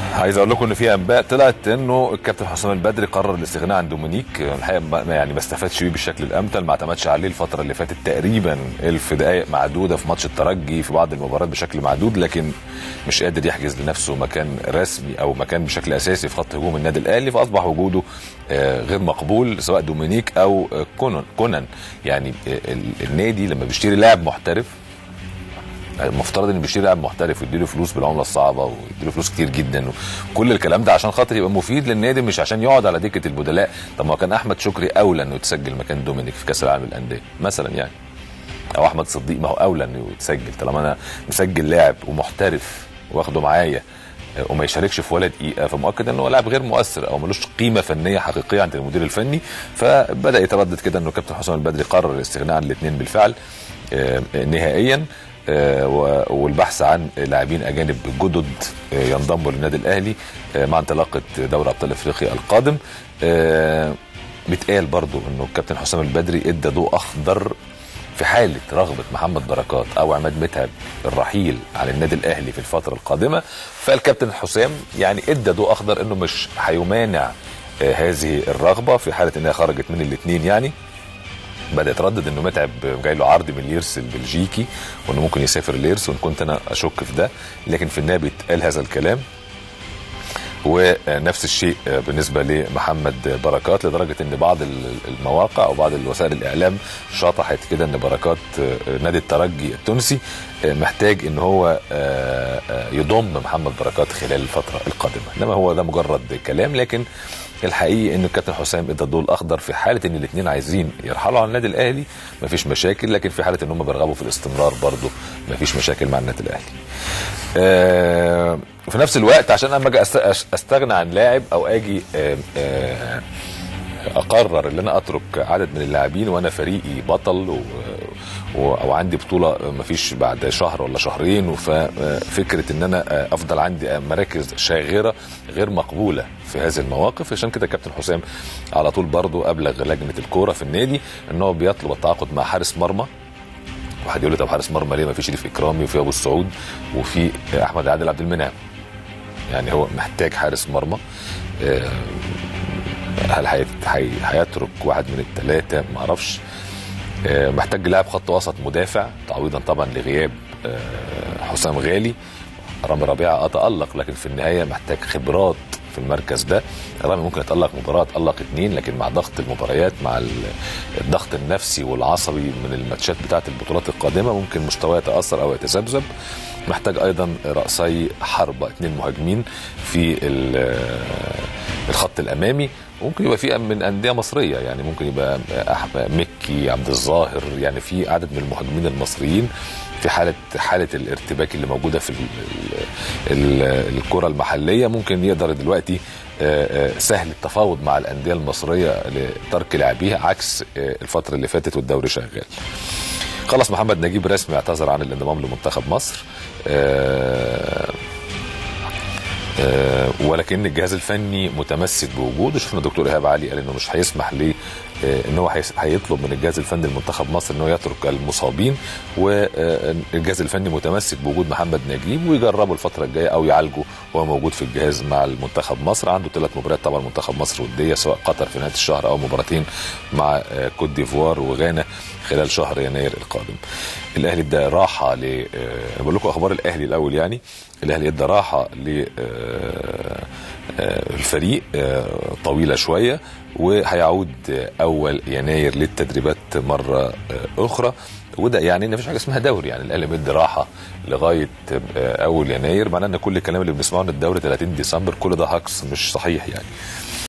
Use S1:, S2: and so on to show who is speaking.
S1: عايز اقول لكم ان في انباء طلعت انه الكابتن حسام البدري قرر الاستغناء عن دومينيك الحقيقه ما يعني ما استفادش بيه بالشكل الامثل ما اعتمدش عليه الفتره اللي فاتت تقريبا الف دقائق معدوده في ماتش الترجي في بعض المباريات بشكل معدود لكن مش قادر يحجز لنفسه مكان رسمي او مكان بشكل اساسي في خط هجوم النادي الاهلي فاصبح وجوده آه، غير مقبول سواء دومينيك او آه، كونان كونان يعني آه، ال- النادي لما بيشتري لاعب محترف المفترض ان بيشتري لاعب محترف ويديله فلوس بالعمله الصعبه ويديله فلوس كتير جدا وكل الكلام ده عشان خاطر يبقى مفيد للنادي مش عشان يقعد على دكه البدلاء طب ما كان احمد شكري اولى انه يتسجل مكان دومينيك في كاس العالم للانديه مثلا يعني او احمد صديق ما هو اولى انه يتسجل طالما انا مسجل لاعب ومحترف واخده معايا آه، وما يشاركش في ولا دقيقه فمؤكد انه هو لاعب غير مؤثر او ملوش قيمه فنيه حقيقيه عند المدير الفني فبدا يتردد كده انه كابتن حسام البدري قرر الاستغناء عن الاثنين بالفعل آه، نهائيا آه، و- والبحث عن لاعبين اجانب جدد آه، ينضموا للنادي الاهلي آه، مع انطلاقه دوري ابطال افريقيا القادم آه، بيتقال برضو انه الكابتن حسام البدري ادى ضوء اخضر في حاله رغبه محمد بركات او عماد متعب الرحيل عن النادي الاهلي في الفتره القادمه فالكابتن حسام يعني ادى ضوء اخضر انه مش هيمانع آه، هذه الرغبه في حاله انها خرجت من الاثنين يعني بدا يتردد انه متعب جاي له عرض من ليرس البلجيكي وانه ممكن يسافر ليرس وان كنت انا اشك في ده لكن في النهايه بيتقال هذا الكلام ونفس الشيء بالنسبه لمحمد بركات لدرجه ان بعض المواقع او بعض وسائل الاعلام شطحت كده ان بركات نادي الترجي التونسي محتاج ان هو يضم محمد بركات خلال الفتره القادمه انما هو ده مجرد كلام لكن الحقيقي ان الكابتن حسام ادى الضوء الاخضر في حاله ان الاثنين عايزين يرحلوا عن النادي الاهلي مفيش مشاكل لكن في حاله ان هم بيرغبوا في الاستمرار برضه مفيش مشاكل مع النادي الاهلي. آه في نفس الوقت عشان اما اجي استغنى عن لاعب او اجي آه آه اقرر ان انا اترك عدد من اللاعبين وانا فريقي بطل و و او عندي بطوله مفيش بعد شهر ولا شهرين ففكره ان انا افضل عندي مراكز شاغره غير مقبوله في هذه المواقف عشان كده كابتن حسام على طول برضه ابلغ لجنه الكوره في النادي ان هو بيطلب التعاقد مع حارس مرمى واحد يقول لي طب حارس مرمى ليه ما في شريف اكرامي وفي ابو السعود وفي احمد عادل عبد المنعم يعني هو محتاج حارس مرمى هل هيترك واحد من الثلاثه ما اعرفش محتاج لاعب خط وسط مدافع تعويضا طبعا لغياب حسام غالي رامي ربيعه اتالق لكن في النهايه محتاج خبرات في المركز ده رامي ممكن يتالق مباراه اتالق اثنين لكن مع ضغط المباريات مع الضغط النفسي والعصبي من الماتشات بتاعه البطولات القادمه ممكن مستواه يتاثر او يتذبذب محتاج ايضا راسي حربه اثنين مهاجمين في الخط الامامي ممكن يبقى في من انديه مصريه يعني ممكن يبقى مكي عبد الظاهر يعني في عدد من المهاجمين المصريين في حاله حاله الارتباك اللي موجوده في الكره المحليه ممكن يقدر دلوقتي سهل التفاوض مع الانديه المصريه لترك لاعبيها عكس الفتره اللي فاتت والدوري شغال. خلص محمد نجيب رسمي اعتذر عن الانضمام لمنتخب مصر. أه ولكن الجهاز الفني متمسك بوجوده شفنا الدكتور ايهاب علي قال انه مش هيسمح ليه ان هو هيطلب من الجهاز الفني لمنتخب مصر انه يترك المصابين والجهاز الفني متمسك بوجود محمد نجيب ويجربه الفتره الجايه او يعالجه وهو موجود في الجهاز مع المنتخب مصر عنده ثلاث مباريات طبعا منتخب مصر وديه سواء قطر في نهايه الشهر او مباراتين مع كوت ديفوار وغانا خلال شهر يناير القادم. الاهلي ادى راحه ل انا بقول لكم اخبار الاهلي الاول يعني الاهلي ادى راحه ل الفريق طويله شويه وهيعود اول يناير للتدريبات مره اخرى وده يعني ان مفيش حاجه اسمها دوري يعني الاهلي مدي راحه لغايه اول يناير معناه ان كل الكلام اللي بنسمعه ان الدوري 30 ديسمبر كل ده هكس مش صحيح يعني